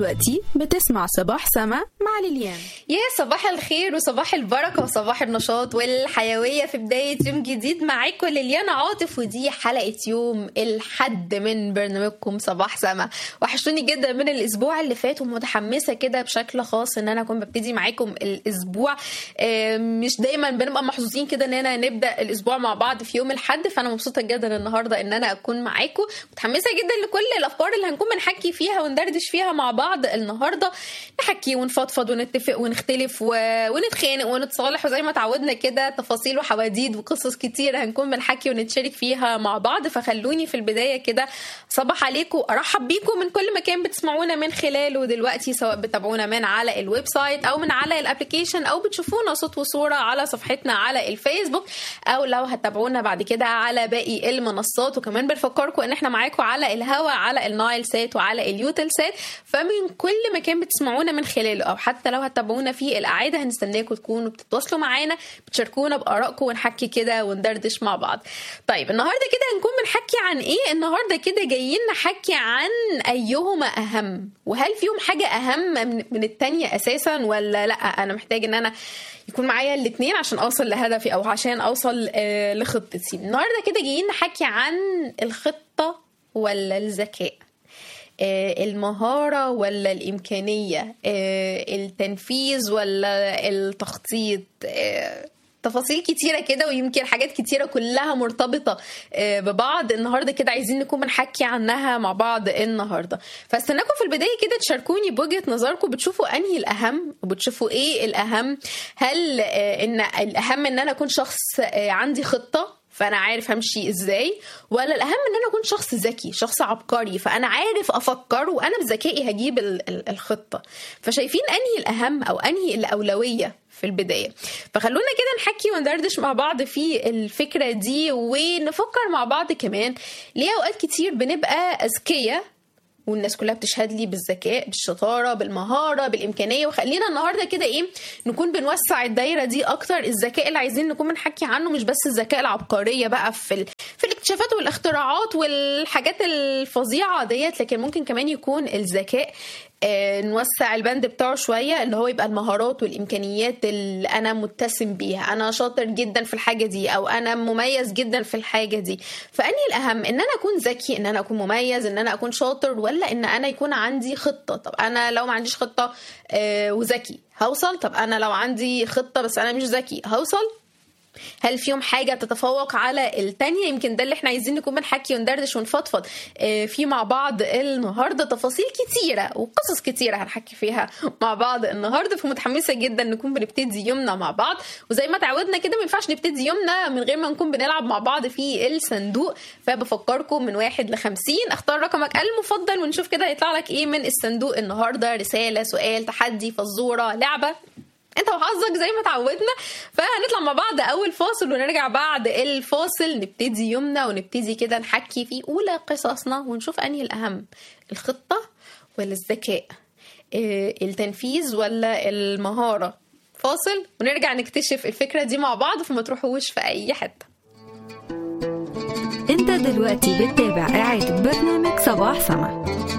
دلوقتي بتسمع صباح سما مع ليليان يا صباح الخير وصباح البركة وصباح النشاط والحيوية في بداية يوم جديد معاكم ليليانا عاطف ودي حلقة يوم الحد من برنامجكم صباح سما وحشتوني جدا من الأسبوع اللي فات ومتحمسة كده بشكل خاص إن أنا أكون ببتدي معاكم الأسبوع آه، مش دايما بنبقى محظوظين كده إننا نبدأ الأسبوع مع بعض في يوم الحد فأنا مبسوطة جدا النهاردة إن أنا أكون معاكم متحمسة جدا لكل الأفكار اللي هنكون بنحكي فيها وندردش فيها مع بعض النهارده نحكي ونفضفض ونتفق ونختلف و... ونتخانق ونتصالح وزي ما اتعودنا كده تفاصيل وحواديت وقصص كتير هنكون بنحكي ونتشارك فيها مع بعض فخلوني في البدايه كده صباح عليكم ارحب بيكم من كل مكان بتسمعونا من خلاله دلوقتي سواء بتابعونا من على الويب سايت او من على الابلكيشن او بتشوفونا صوت وصوره على صفحتنا على الفيسبوك او لو هتتابعونا بعد كده على باقي المنصات وكمان بنفكركم ان احنا معاكم على الهوا على النايل سات وعلى اليوتل سات فمن كل مكان بتسمعونا من خلاله او حتى لو هتتابعونا في الاعاده هنستناكم تكونوا بتتواصلوا معانا بتشاركونا بارائكم ونحكي كده وندردش مع بعض طيب النهارده كده هنكون بنحكي عن ايه النهارده كده جايين نحكي عن ايهما اهم وهل فيهم حاجه اهم من, من التانية اساسا ولا لا انا محتاج ان انا يكون معايا الاثنين عشان اوصل لهدفي او عشان اوصل آه لخطتي النهارده كده جايين نحكي عن الخطه ولا الذكاء آه، المهارة ولا الإمكانية آه، التنفيذ ولا التخطيط آه، تفاصيل كتيرة كده ويمكن حاجات كتيرة كلها مرتبطة آه، ببعض النهاردة كده عايزين نكون بنحكي عنها مع بعض النهاردة فاستناكم في البداية كده تشاركوني بوجهة نظركم بتشوفوا أنهي الأهم وبتشوفوا إيه الأهم هل آه، إن الأهم إن أنا أكون شخص آه، عندي خطة فانا عارف همشي ازاي ولا الاهم ان انا اكون شخص ذكي شخص عبقري فانا عارف افكر وانا بذكائي هجيب ال- ال- الخطه فشايفين انهي الاهم او انهي الاولويه في البدايه فخلونا كده نحكي وندردش مع بعض في الفكره دي ونفكر مع بعض كمان ليه اوقات كتير بنبقى اذكياء والناس كلها بتشهد لي بالذكاء بالشطاره بالمهاره بالامكانيه وخلينا النهارده كده ايه نكون بنوسع الدايره دي اكتر الذكاء اللي عايزين نكون بنحكي عنه مش بس الذكاء العبقريه بقى في ال... في الاكتشافات والاختراعات والحاجات الفظيعه ديت لكن ممكن كمان يكون الذكاء آه، نوسع البند بتاعه شويه اللي هو يبقى المهارات والامكانيات اللي انا متسم بيها انا شاطر جدا في الحاجه دي او انا مميز جدا في الحاجه دي فاني الاهم ان انا اكون ذكي ان انا اكون مميز ان انا اكون شاطر ولا ان انا يكون عندي خطه طب انا لو ما عنديش خطه آه، وذكي هوصل طب انا لو عندي خطه بس انا مش ذكي هوصل هل فيهم حاجة تتفوق على التانية يمكن ده اللي احنا عايزين نكون بنحكي وندردش ونفضفض آه، فيه مع بعض النهاردة تفاصيل كتيرة وقصص كتيرة هنحكي فيها مع بعض النهاردة فمتحمسة جدا نكون بنبتدي يومنا مع بعض وزي ما تعودنا كده ما ينفعش نبتدي يومنا من غير ما نكون بنلعب مع بعض في الصندوق فبفكركم من واحد لخمسين اختار رقمك المفضل ونشوف كده هيطلع لك ايه من الصندوق النهاردة رسالة سؤال تحدي فزورة لعبة انت وحظك زي ما اتعودنا فهنطلع مع بعض اول فاصل ونرجع بعد الفاصل نبتدي يومنا ونبتدي كده نحكي في اولى قصصنا ونشوف انهي الاهم الخطه ولا الذكاء اه، التنفيذ ولا المهاره فاصل ونرجع نكتشف الفكره دي مع بعض فما تروحوش في اي حته انت دلوقتي بتتابع إعادة برنامج صباح سما